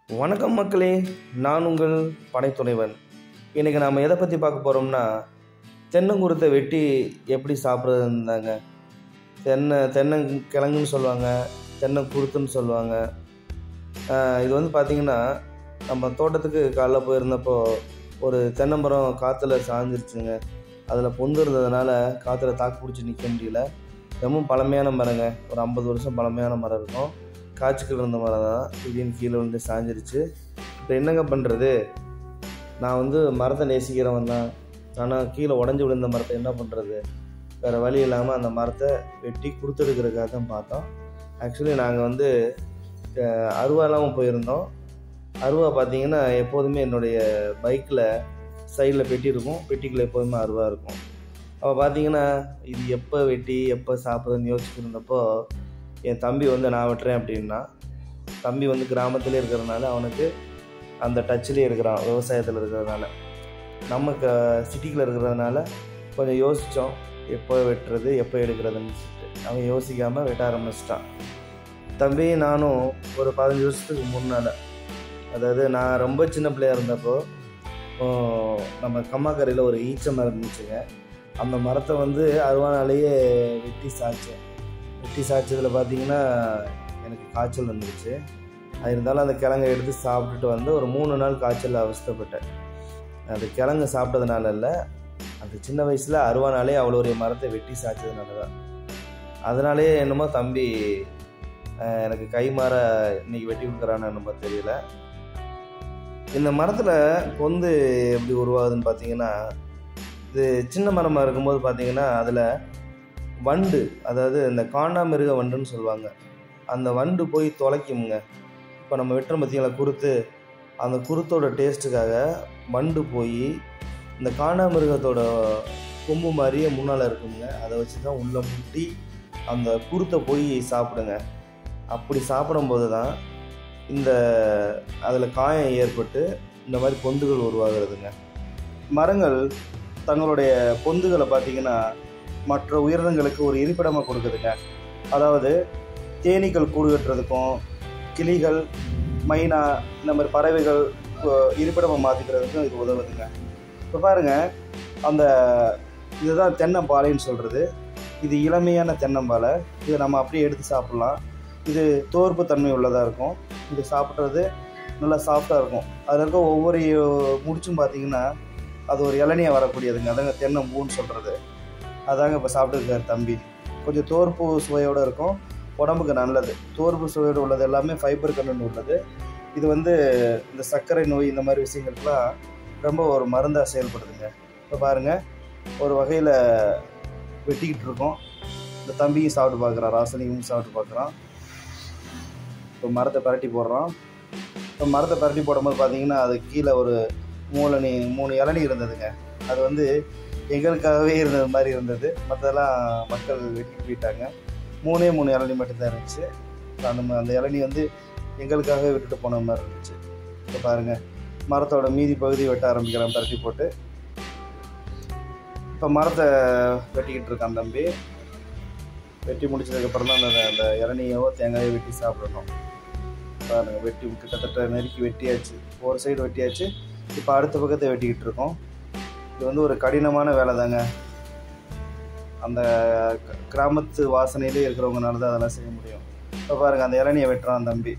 வணக்கம் மக்களே நான் உங்கள் படைத்துணைவன் இன்றைக்கி நாம் எதை பற்றி பார்க்க போகிறோம்னா தென்னங்குருத்தை வெட்டி எப்படி சாப்பிட்றதுந்தாங்க தென்னை தென்னங்கிழங்குன்னு சொல்லுவாங்க தென்னங்குருத்துன்னு சொல்லுவாங்க ஆஹ் இது வந்து பார்த்திங்கன்னா நம்ம தோட்டத்துக்கு காலைல போயிருந்தப்போ ஒரு தென்னமரம் காற்றுல சாஞ்சிருச்சுங்க அதில் பொந்து இருந்ததுனால காற்றுல தாக்கு பிடிச்சி நிற்க முடியல ரொம்ப பழமையான மரங்க ஒரு ஐம்பது வருஷம் பழமையான மரம் இருக்கும் காய்ச்சிக்கிட்டு இருந்த மரம் தான் திடீர்னு கீழே வந்து சாஞ்சிருச்சு இப்போ என்னங்க பண்ணுறது நான் வந்து மரத்தை நேசிக்கிறவன் தான் ஆனால் கீழே உடஞ்சி விழுந்த மரத்தை என்ன பண்ணுறது வேறு வழி இல்லாமல் அந்த மரத்தை வெட்டி கொடுத்துடுக்கிறதுக்காக தான் பார்த்தோம் ஆக்சுவலி நாங்கள் வந்து அஹ், அருவா இல்லாமல் போயிருந்தோம் அருவா பார்த்தீங்கன்னா எப்போதுமே என்னுடைய பைக்கில் சைடில் பெட்டி இருக்கும் பெட்டிக்குள்ளே எப்போதுமே அருவா இருக்கும் அப்போ பார்த்தீங்கன்னா இது எப்போ வெட்டி எப்போ சாப்பிட்றதுன்னு யோசிச்சுட்டு இருந்தப்போ என் தம்பி வந்து நான் வெட்டுறேன் அப்படின்னா தம்பி வந்து கிராமத்திலே இருக்கிறதுனால அவனுக்கு அந்த டச்சிலே இருக்கிறான் விவசாயத்தில் இருக்கிறதுனால நம்ம க சிட்டிக்குள்ளே இருக்கிறதுனால கொஞ்சம் யோசித்தோம் எப்போ வெட்டுறது எப்போ எடுக்கிறதுன்னு சொல்லிட்டு அவன் யோசிக்காமல் வெட்ட ஆரம்பிச்சிட்டான் தம்பி நானும் ஒரு பதினஞ்சு வருஷத்துக்கு முன்னால் அதாவது நான் ரொம்ப சின்ன பிள்ளையா இருந்தப்போ ஓ, நம்ம கம்மாக்கரையில் ஒரு ஈச்ச மரம் இருந்துச்சுங்க அந்த மரத்தை வந்து அருவானாலேயே வெட்டி சாய்ச்சேன் வெட்டி சாய்ச்சதில் பார்த்தீங்கன்னா எனக்கு காய்ச்சல் வந்துருச்சு அது இருந்தாலும் அந்த கிழங்கை எடுத்து சாப்பிட்டுட்டு வந்து ஒரு மூணு நாள் காய்ச்சல் அவஸ்தைப்பட்டேன் அது கிழங்கு சாப்பிட்டதுனால இல்லை அந்த சின்ன வயசில் அருவானாலே அவ்வளோ ஒரு மரத்தை வெட்டி சாய்ச்சதுனால தான் அதனாலேயே என்னமோ தம்பி அஹ், எனக்கு கை மாற இன்னைக்கு வெட்டி கொடுக்குறான்னு என்னமோ தெரியல இந்த மரத்தில் பொந்து எப்படி உருவாகுதுன்னு பார்த்தீங்கன்னா இது சின்ன மரமாக இருக்கும்போது பார்த்தீங்கன்னா அதில் வண்டு அதாவது இந்த காண்டாமிருக வண்டுன்னு சொல்லுவாங்க அந்த வண்டு போய் தொலைக்குமுங்க இப்போ நம்ம வெட்டுறோம் பார்த்தீங்களா குருத்து அந்த குருத்தோட டேஸ்ட்டுக்காக வண்டு போய் இந்த காண்டாமிருகத்தோட கொம்பு மாதிரியே முன்னால் இருக்குங்க அதை வச்சு தான் உள்ளே முட்டி அந்த குருத்தை போய் சாப்பிடுங்க அப்படி சாப்பிடும்போது தான் இந்த அதில் காயம் ஏற்பட்டு இந்த மாதிரி பொந்துகள் உருவாகிறதுங்க மரங்கள் தங்களுடைய பொந்துகளை பார்த்தீங்கன்னா மற்ற உயிரினங்களுக்கு ஒரு இருப்பிடமாக கொடுக்குதுங்க அதாவது தேனீக்கள் கூடு கட்டுறதுக்கும் கிளிகள் மைனா இந்த மாதிரி பறவைகள் அஹ், இருப்பிடமாக மாற்றிக்கிறதுக்கும் இது உதவுதுங்க இப்போ பாருங்கள் அந்த இதுதான் தென்னம்பாலைன்னு சொல்கிறது இது இளமையான தென்னம்பாலை இது நம்ம அப்படியே எடுத்து சாப்பிட்லாம் இது தோற்பு தன்மை உள்ளதாக இருக்கும் இது சாப்பிட்றது நல்லா சாஃப்டாக இருக்கும் அதில் இருக்க ஒவ்வொரு முடிச்சும் பார்த்தீங்கன்னா அது ஒரு இளநியாக வரக்கூடியதுங்க அதாங்க தென்னம்பூன்னு சொல்கிறது அதாங்க இப்போ சாப்பிட்டுருக்காரு தம்பி கொஞ்சம் தோற்பு சுவையோடு இருக்கும் உடம்புக்கு நல்லது தோற்பு சுவையோடு உள்ளது எல்லாமே ஃபைபர் கண்டென்ட் உள்ளது இது வந்து இந்த சர்க்கரை நோய் இந்த மாதிரி விஷயங்களுக்குலாம் ரொம்ப ஒரு மருந்தாக செயல்படுதுங்க இப்போ பாருங்கள் ஒரு வகையில் வெட்டிக்கிட்டு இருக்கோம் இந்த தம்பியும் சாப்பிட்டு பார்க்குறான் ராசனியும் சாப்பிட்டு பார்க்குறான் இப்போ மரத்தை பரட்டி போடுறான் இப்போ மரத்தை பரட்டி போடும்போது பார்த்தீங்கன்னா அது கீழே ஒரு மூலனி மூணு இளநீ இருந்ததுங்க அது வந்து எங்களுக்காகவே இருந்தது மாதிரி இருந்தது மற்றதெல்லாம் மக்கள் வெட்டிட்டு போயிட்டாங்க மூணே மூணு இளநீ மட்டும்தான் இருந்துச்சு அந்த ம- அந்த இளநீ வந்து எங்களுக்காகவே விட்டுட்டு போன மாதிரி இருந்துச்சு இப்போ பாருங்கள் மரத்தோட மீதி பகுதி வெட்ட ஆரம்பிக்கிறான் பரட்டி போட்டு இப்போ மரத்தை வெட்டிக்கிட்டு இருக்கான் தம்பி வெட்டி முடிச்சதுக்கப்புறம் தான் அந்த அந்த இளநியவோ தேங்காயோ வெட்டி சாப்பிடணும் பாருங்க வெட்டி கிட்டத்தட்ட நெருக்கி வெட்டியாச்சு ஒரு சைடு வெட்டியாச்சு இப்போ அடுத்த பக்கத்தை வெட்டிக்கிட்டு இருக்கோம் இது வந்து ஒரு கடினமான வேலை தாங்க அந்த க- கிராமத்து வாசனையிலே இருக்கிறவங்கனால தான் அதெல்லாம் செய்ய முடியும் இப்போ பாருங்கள் அந்த இளநியை வெட்டுறான் தம்பி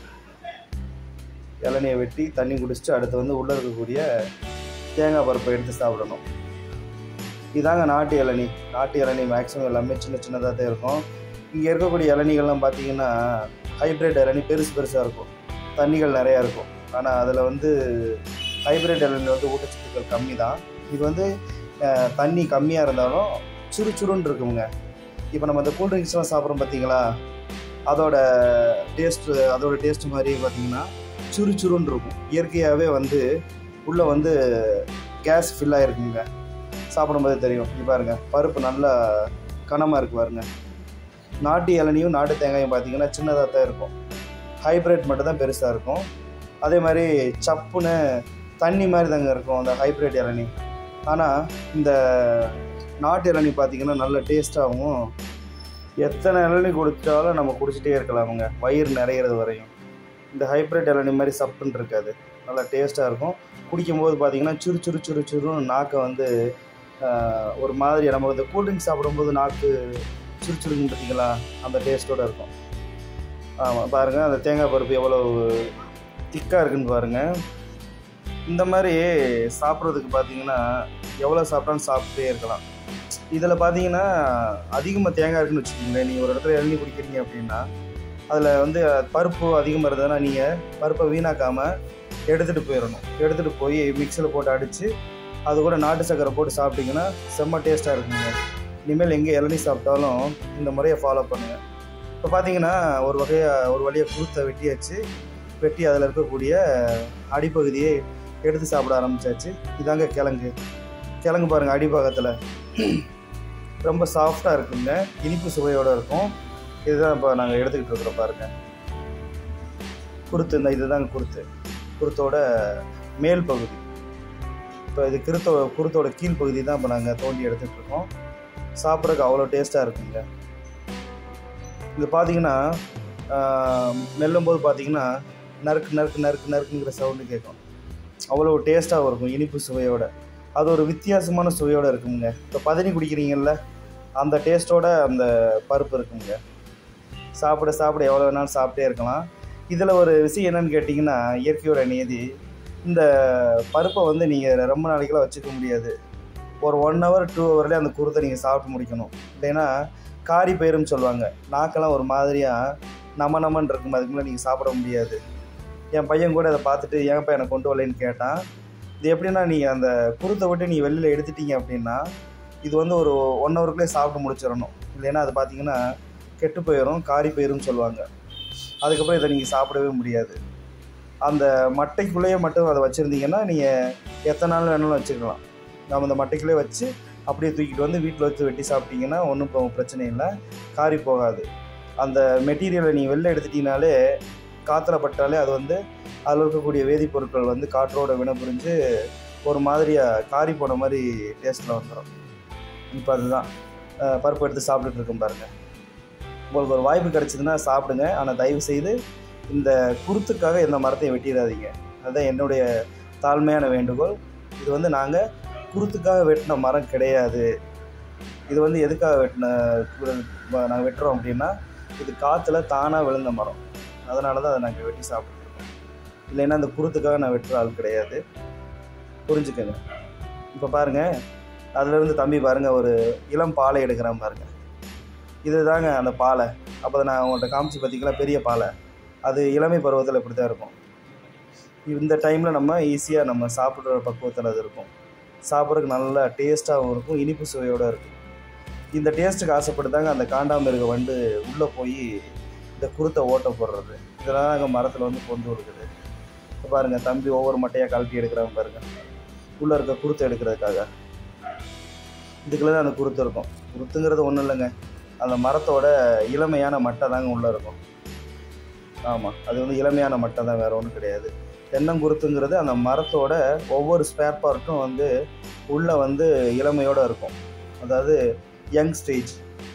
இளநியை வெட்டி தண்ணி குடிச்சிட்டு அடுத்து வந்து உள்ளே இருக்கக்கூடிய தேங்காய் பருப்பை எடுத்து சாப்பிடணும் இதாங்க நாட்டு இளநீ நாட்டு இளநீ மேக்ஸிமம் எல்லாமே சின்ன சின்னதாக தான் இருக்கும் இங்கே இருக்கக்கூடிய இளநீகள்லாம் பார்த்தீங்கன்னா ஹைப்ரிட் இளநீ பெருசு பெருசாக இருக்கும் தண்ணிகள் நிறையா இருக்கும் ஆனால் அதில் வந்து ஹைப்ரிட் இளநீ வந்து ஊட்டச்சத்துக்கள் கம்மி தான் இது வந்து அஹ், தண்ணி கம்மியாக இருந்தாலும் சுறுசுறுன்னு இருக்குங்க இப்போ நம்ம இந்த கூல்ட்ரிங்க்ஸ்லாம் சாப்பிட்றோம் பார்த்தீங்களா அதோட டேஸ்ட்டு அதோட டேஸ்ட் மாதிரி பார்த்தீங்கன்னா சுறுசுறுன்னு இருக்கும் இயற்கையாகவே வந்து உள்ளே வந்து கேஸ் ஃபில் ஆகிருக்குங்க சாப்பிடும்போது தெரியும் இங்க பாருங்க பருப்பு நல்லா கனமாக இருக்கு பாருங்க நாட்டு இளநியும் நாட்டு தேங்காயும் பார்த்தீங்கன்னா சின்னதாக தான் இருக்கும் ஹைப்ரிட் மட்டும் தான் பெருசாக இருக்கும் அதே மாதிரி சப்புன்னு தண்ணி மாதிரி தாங்க இருக்கும் அந்த ஹைப்ரிட் இளநி ஆனால் இந்த நாட்டு இளநி பார்த்தீங்கன்னா நல்ல டேஸ்ட்டாகவும் எத்தனை இளநி குடித்தாலும் நம்ம குடிச்சிட்டே இருக்கலாமுங்க வயிறு நிறையிறது வரையும் இந்த ஹைப்ரிட் இளநீ மாதிரி சப்புன்னு இருக்காது நல்லா டேஸ்ட்டாக இருக்கும் குடிக்கும்போது பார்த்தீங்கன்னா சுறு சுறு சுறு சுருன்னு நாக்கை வந்து ஆஹ், ஒரு மாதிரி நம்ம இந்த கூல்ட்ரிங்க் சாப்பிடும்போது நாக்கு சுறு சுருன்னு பார்த்தீங்களா அந்த டேஸ்ட்டோடு இருக்கும் ஆமாம் பாருங்கள் அந்த தேங்காய் பருப்பு எவ்வளோ திக்காக இருக்குன்னு பாருங்கள் இந்த மாதிரி சாப்பிட்றதுக்கு பார்த்தீங்கன்னா எவ்வளோ சாப்பிட்டாலும் சாப்பிட்டே இருக்கலாம் இதில் பார்த்தீங்கன்னா அதிகமாக தேங்காய் இருக்குன்னு வச்சுக்கோங்களேன் நீங்கள் ஒரு இடத்துல இளநீ குடிக்கிறீங்க அப்படின்னா அதில் வந்து பருப்பு அதிகமாக இருந்ததுன்னா நீங்கள் பருப்பை வீணாக்காமல் எடுத்துகிட்டு போயிடணும் எடுத்துகிட்டு போய் மிக்சியில் போட்டு அடித்து அது கூட நாட்டு சக்கரை போட்டு சாப்பிட்டீங்கன்னா செம்ம டேஸ்ட்டாக இருக்குங்க இனிமேல் எங்கே இளநீ சாப்பிட்டாலும் இந்த முறையை ஃபாலோ பண்ணுங்கள் இப்போ பார்த்தீங்கன்னா ஒரு வகையாக ஒரு வழியாக குருத்தை வெட்டியாச்சு வெட்டி அதில் இருக்கக்கூடிய அடிப்பகுதியை எடுத்து சாப்பிட ஆரம்பிச்சாச்சு இதாங்க கிழங்கு கிழங்கு பாருங்கள் அடிபாகத்தில் ரொம்ப சாஃப்டாக இருக்குங்க இனிப்பு சுவையோடு இருக்கும் இதுதான் இப்போ நாங்கள் எடுத்துக்கிட்டு இருக்கிறோம் பாருங்க குருத்து இந்த இதுதாங்க குருத்து குருத்தோட மேல் பகுதி இப்போ இது குருத்தோ குருத்தோட கீழ் பகுதி தான் இப்போ நாங்கள் தோண்டி எடுத்துகிட்டு இருக்கோம் சாப்பிட்றதுக்கு அவ்வளோ டேஸ்ட்டாக இருக்குங்க இது பார்த்தீங்கன்னா மெல்லும்போது பார்த்தீங்கன்னா நறுக்கு நறுக்கு நறுக்கு நறுக்குங்கிற சவுண்டு கேட்கும் அவ்வளோ டேஸ்ட்டாகவும் இருக்கும் இனிப்பு சுவையோட அது ஒரு வித்தியாசமான சுவையோடு இருக்குங்க இப்போ பதனி குடிக்கிறீங்கல்ல அந்த டேஸ்ட்டோட அந்த பருப்பு இருக்குங்க சாப்பிட சாப்பிட எவ்வளோ வேணாலும் சாப்பிட்டே இருக்கலாம் இதில் ஒரு விஷயம் என்னன்னு கேட்டிங்கன்னா இயற்கையோட நியதி இந்த பருப்பை வந்து நீங்கள் ரொம்ப நாளைக்கெல்லாம் வச்சுக்க முடியாது ஒரு ஒன் ஹவர் டூ ஹவர்லேயே அந்த குருத்தை நீங்கள் சாப்பிட்டு முடிக்கணும் இல்லைன்னா காரி பயிருன்னு சொல்லுவாங்க நாக்கெல்லாம் ஒரு மாதிரியாக நம நமன்னு இருக்கும் அதுக்கு மேலே நீங்கள் சாப்பிட முடியாது என் பையன் கூட அதை பார்த்துட்டு ஏன்ப்பா எனக்கு கொண்டு வரலைன்னு கேட்டான் இது எப்படின்னா நீங்கள் அந்த குருத்தை விட்டு நீங்கள் வெளியில் எடுத்துட்டீங்க அப்படின்னா இது வந்து ஒரு ஒன் ஹவருக்குள்ளே சாப்பிட்டு முடிச்சிடணும் இல்லைன்னா அது பார்த்தீங்கன்னா கெட்டு போயிடும் காரி போயிரும்னு சொல்லுவாங்க அதுக்கப்புறம் இதை நீங்கள் சாப்பிடவே முடியாது அந்த மட்டைக்குள்ளேயே மட்டும் அதை வச்சுருந்தீங்கன்னா நீங்கள் எத்தனை நாள் வேணாலும் வச்சுக்கலாம் நம்ம அந்த மட்டைக்குள்ளே வச்சு அப்படியே தூக்கிட்டு வந்து வீட்டில் வச்சு வெட்டி சாப்பிட்டீங்கன்னா ஒன்றும் பிரச்சனை இல்லை காரி போகாது அந்த மெட்டீரியலை நீங்கள் வெளில எடுத்துட்டீங்கனாலே காற்றுல பட்டாலே அது வந்து அதில் இருக்கக்கூடிய வேதிப்பொருட்கள் வந்து காற்றோட வினைபுரிஞ்சு ஒரு மாதிரியாக காரி போன மாதிரி டேஸ்ட்டில் வந்துடும் இப்போ அதுதான் அஹ், பருப்பு எடுத்து சாப்பிட்டுட்டு இருக்கோம் பாருங்கள் உங்களுக்கு ஒரு வாய்ப்பு கிடச்சிதுன்னா சாப்பிடுங்க ஆனால் தயவு செய்து இந்த குருத்துக்காக எந்த மரத்தையும் வெட்டிடாதீங்க அதுதான் என்னுடைய தாழ்மையான வேண்டுகோள் இது வந்து நாங்கள் குருத்துக்காக வெட்டின மரம் கிடையாது இது வந்து எதுக்காக வெட்டின நாங்கள் வெட்டுறோம் அப்படின்னா இது காற்றுல தானாக விழுந்த மரம் அதனால தான் அதை நாங்கள் வெட்டி சாப்பிட்டுருக்கோம் இல்லைன்னா அந்த குருத்துக்காக நான் வெட்டுற ஆள் கிடையாது புரிஞ்சுக்கங்க இப்போ பாருங்கள் அதுலேருந்து தம்பி பாருங்கள் ஒரு இளம் பாலை எடுக்கிறான் பாருங்கள் இதுதாங்க அந்த பாலை அப்போ நான் உங்கள்கிட்ட காமிச்சு பார்த்தீங்களா பெரிய பாலை அது இளமை பருவத்தில் இப்படி தான் இருக்கும் இந்த டைமில் நம்ம ஈஸியாக நம்ம சாப்பிட்ற பக்குவத்தில் அது இருக்கும் சாப்பிட்றதுக்கு நல்லா டேஸ்ட்டாகவும் இருக்கும் இனிப்பு சுவையோடு இருக்கும் இந்த டேஸ்ட்டுக்கு ஆசைப்பட்டு தாங்க அந்த காண்டாமிருக வண்டு உள்ளே போய் இந்த குருத்தை ஓட்ட போடுறது இதெல்லாம் நாங்கள் மரத்தில் வந்து கொண்டு இருக்குது இப்போ பாருங்கள் தம்பி ஒவ்வொரு மட்டையாக கழட்டி எடுக்கிறாங்க பாருங்கள் உள்ளே இருக்க குருத்தை எடுக்கிறதுக்காக இதுக்குள்ளே தான் அந்த குருத்து இருக்கும் குருத்துங்கிறது ஒன்றும் இல்லைங்க அந்த மரத்தோட இளமையான மட்டை தாங்க உள்ளே இருக்கும் ஆமாம் அது வந்து இளமையான மட்டை தான் வேறு ஒன்றும் கிடையாது தென்னங்குருத்துங்கிறது அந்த மரத்தோட ஒவ்வொரு ஸ்பேர் பார்ட்டும் வந்து உள்ளே வந்து இளமையோடு இருக்கும் அதாவது யங் ஸ்டேஜ்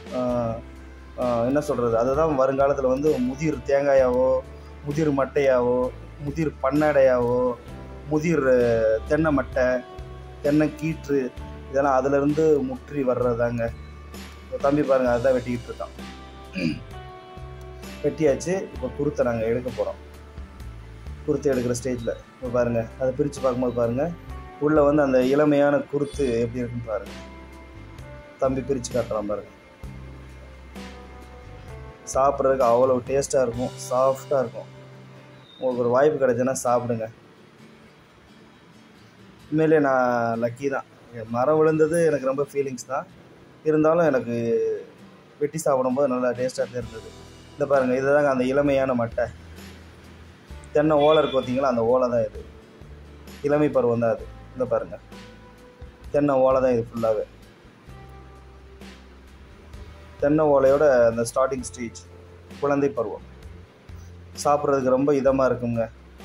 என்ன சொல்கிறது அதுதான் வருங்காலத்தில் வந்து முதிர் தேங்காயாவோ முதிர் மட்டையாவோ முதிர் பன்னடையாவோ முதிர் அஹ், தென்னை மட்டை தென்னை கீற்று இதெல்லாம் அதிலிருந்து முற்றி வர்றதாங்க இப்போ தம்பி பாருங்கள் அதுதான் வெட்டிக்கிட்டு இருக்கான் வெட்டியாச்சு இப்போ குருத்தை நாங்கள் எடுக்க போகிறோம் குருத்து எடுக்கிற ஸ்டேஜில் இப்போ பாருங்கள் அதை பிரித்து பார்க்கும்போது பாருங்கள் உள்ளே வந்து அந்த இளமையான குருத்து எப்படி இருக்குன்னு பாருங்கள் தம்பி பிரித்து காட்டுறான் பாருங்கள் சாப்பிட்றதுக்கு அவ்வளோ டேஸ்ட்டாக இருக்கும் சாஃப்டாக இருக்கும் உங்களுக்கு ஒரு வாய்ப்பு கிடைச்சுன்னா சாப்பிடுங்க உண்மையிலே நான் லக்கி தான் என் மரம் விழுந்தது எனக்கு ரொம்ப ஃபீலிங்ஸ் தான் இருந்தாலும் எனக்கு வெட்டி சாப்பிடும்போது நல்லா டேஸ்ட்டாக தெரிஞ்சது இந்த பாருங்கள் இதுதாங்க அந்த இளமையான மட்டை தென்னை ஓலை இருக்கு பார்த்தீங்களா அந்த ஓலை தான் இது இளமை பருவம் தான் அது இந்த பாருங்கள் தென்னை ஓலை தான் இது ஃபுல்லாகவே தென்னை ஓலையோட அந்த ஸ்டார்டிங் ஸ்டேஜ் குழந்தை பருவம் சாப்பிட்றதுக்கு ரொம்ப இதமாக இருக்குங்க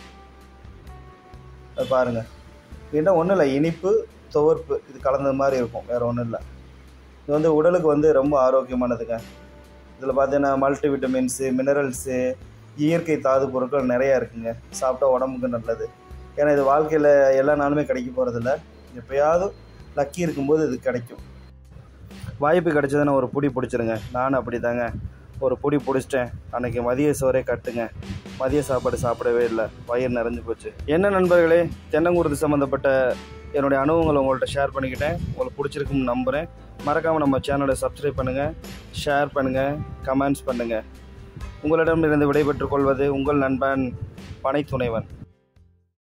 அது பாருங்கள் என்ன ஒன்றும் இல்லை இனிப்பு துவர்ப்பு இது கலந்த மாதிரி இருக்கும் வேறு ஒன்றும் இல்லை இது வந்து உடலுக்கு வந்து ரொம்ப ஆரோக்கியமானதுங்க இதில் பார்த்தீங்கன்னா மல்டி விட்டமின்ஸு மினரல்ஸு இயற்கை தாது பொருட்கள் நிறையா இருக்குங்க சாப்பிட்டா உடம்புக்கு நல்லது ஏன்னா இது வாழ்க்கையில் எல்லா நாளுமே கிடைக்க போகிறதில்ல எப்பயாவது லக்கி இருக்கும்போது இது கிடைக்கும் வாய்ப்பு கிடைச்சதுன்னா ஒரு புடி பிடிச்சிருங்க நானும் அப்படி தாங்க ஒரு புடி பிடிச்சிட்டேன் அன்னைக்கு மதிய சோறே கட்டுங்க மதிய சாப்பாடு சாப்பிடவே இல்லை வயிறு நிறைஞ்சு போச்சு என்ன நண்பர்களே தென்னங்குருத்து சம்மந்தப்பட்ட என்னுடைய அனுபவங்களை உங்கள்கிட்ட ஷேர் பண்ணிக்கிட்டேன் உங்களுக்கு பிடிச்சிருக்குன்னு நம்புகிறேன் மறக்காமல் நம்ம சேனலை சப்ஸ்கிரைப் பண்ணுங்கள் ஷேர் பண்ணுங்கள் கமெண்ட்ஸ் பண்ணுங்கள் உங்களிடமிருந்து விடைபெற்றுக் கொள்வது உங்கள் நண்பன் பனை துணைவன்